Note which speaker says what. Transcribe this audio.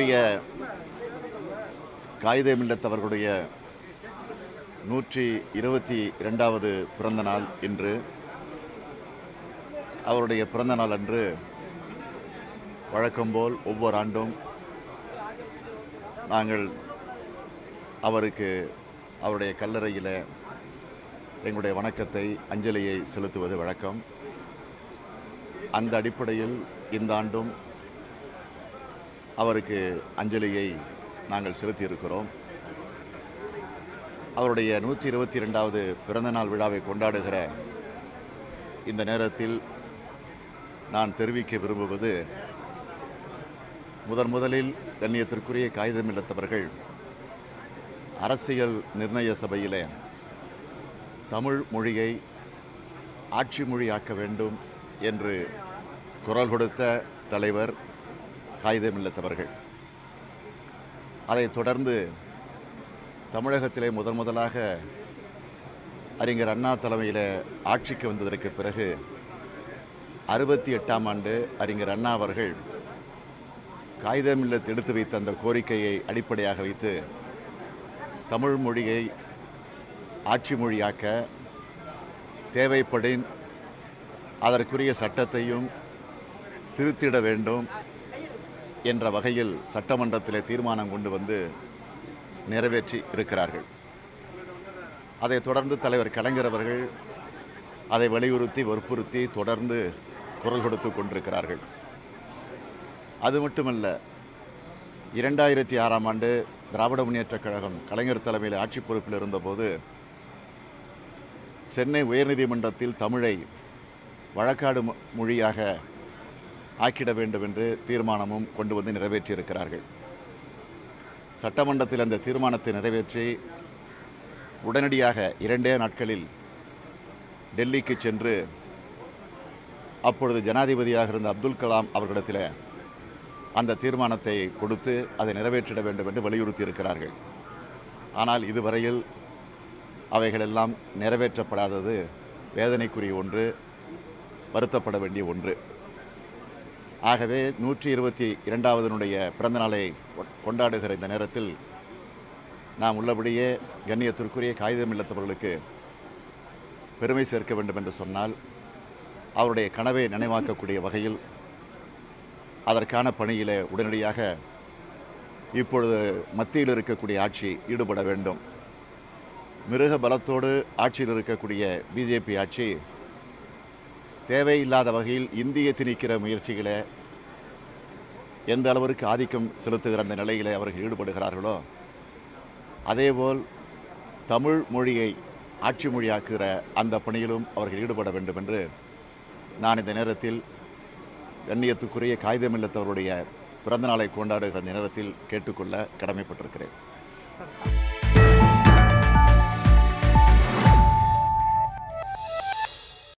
Speaker 1: கண்ணிய காகித மில்லத்தவர்களுடைய நூற்றி இருபத்தி இரண்டாவது பிறந்த நாள் இன்று அவருடைய பிறந்த நாள் அன்று வழக்கம்போல் ஒவ்வொரு ஆண்டும் நாங்கள் அவருக்கு அவருடைய கல்லறையில் எங்களுடைய வணக்கத்தை அஞ்சலியை செலுத்துவது வழக்கம் அந்த அடிப்படையில் இந்த ஆண்டும் அவருக்கு அஞ்சலியை நாங்கள் செலுத்தியிருக்கிறோம் அவருடைய நூற்றி இருபத்தி ரெண்டாவது பிறந்தநாள் விழாவை கொண்டாடுகிற இந்த நேரத்தில் நான் தெரிவிக்க விரும்புவது முதன் முதலில் கண்ணியத்திற்குரிய காகிதமில்லத்தவர்கள் அரசியல் நிர்ணய சபையிலே தமிழ் மொழியை ஆட்சி மொழியாக்க வேண்டும் என்று குரல் கொடுத்த தலைவர் காகிதமில்லத்தவர்கள் அதைத் தொடர்ந்து தமிழகத்திலே முதன் முதலாக அறிஞர் அண்ணா தலைமையில் ஆட்சிக்கு வந்ததற்கு பிறகு அறுபத்தி எட்டாம் ஆண்டு அறிஞர் அண்ணா அவர்கள் காகிதமில்லத் எடுத்து வைத்த அந்த கோரிக்கையை அடிப்படையாக வைத்து தமிழ் மொழியை ஆட்சி மொழியாக்க தேவைப்படின் அதற்குரிய சட்டத்தையும் திருத்திட வேண்டும் என்ற வகையில் சட்டமன்றத்தில் தீர்மானம் கொண்டு வந்து நிறைவேற்றி இருக்கிறார்கள் அதைத் தொடர்ந்து தலைவர் கலைஞர் அவர்கள் அதை வலியுறுத்தி வற்புறுத்தி தொடர்ந்து குரல் கொடுத்து கொண்டிருக்கிறார்கள் அது மட்டுமல்ல இரண்டாயிரத்தி ஆறாம் ஆண்டு திராவிட முன்னேற்றக் கழகம் கலைஞர் தலைமையில் ஆட்சி பொறுப்பில் இருந்தபோது சென்னை உயர்நீதிமன்றத்தில் தமிழை வழக்காடு மொ- மொழியாக ஆக்கிட வேண்டும் என்று தீர்மானமும் கொண்டு வந்து நிறைவேற்றியிருக்கிறார்கள் சட்டமன்றத்தில் அந்த தீர்மானத்தை நிறைவேற்றி உடனடியாக இரண்டே நாட்களில் டெல்லிக்கு சென்று அப்பொழுது ஜனாதிபதியாக இருந்த அப்துல் கலாம் அவர்களிடத்தில் அந்த தீர்மானத்தை கொடுத்து அதை நிறைவேற்றிட வேண்டும் என்று வலியுறுத்தி இருக்கிறார்கள் ஆனால் இதுவரையில் அவைகளெல்லாம் நிறைவேற்றப்படாதது வேதனைக்குரிய ஒன்று வருத்தப்பட வேண்டிய ஒன்று ஆகவே நூற்றி இருபத்தி இரண்டாவதனுடைய பிறந்த நாளை கொ- கொண்டாடுகிற இந்த நேரத்தில் நாம் உள்ளபடியே கண்ணியத்திற்குரிய காகிதம் இல்லத்தவர்களுக்கு பெருமை சேர்க்க வேண்டும் என்று சொன்னால் அவருடைய கனவை நினைவாக்கக்கூடிய வகையில் அதற்கான பணியிலே உடனடியாக இப்பொழுது மத்தியில் இருக்கக்கூடிய ஆட்சி ஈடுபட வேண்டும் மிருக பலத்தோடு ஆட்சியில் இருக்கக்கூடிய பிஜேபி ஆட்சி தேவையில்லாத வகையில் இந்திய திணிக்கிற முயற்சிகளை எந்த அளவிற்கு ஆதிக்கம் செலுத்துகிற அந்த நிலையிலே அவர்கள் ஈடுபடுகிறார்களோ அதேபோல் தமிழ் மொழியை ஆட்சி மொழியாக்குகிற அந்த பணியிலும் அவர்கள் ஈடுபட வேண்டும் என்று நான் இந்த நேரத்தில் கண்ணியத்துக்குரிய காகிதமில்லத்தவருடைய பிறந்தநாளை கொண்டாடுகிற இந்த நேரத்தில் கேட்டுக்கொள்ள கடமைப்பட்டிருக்கிறேன்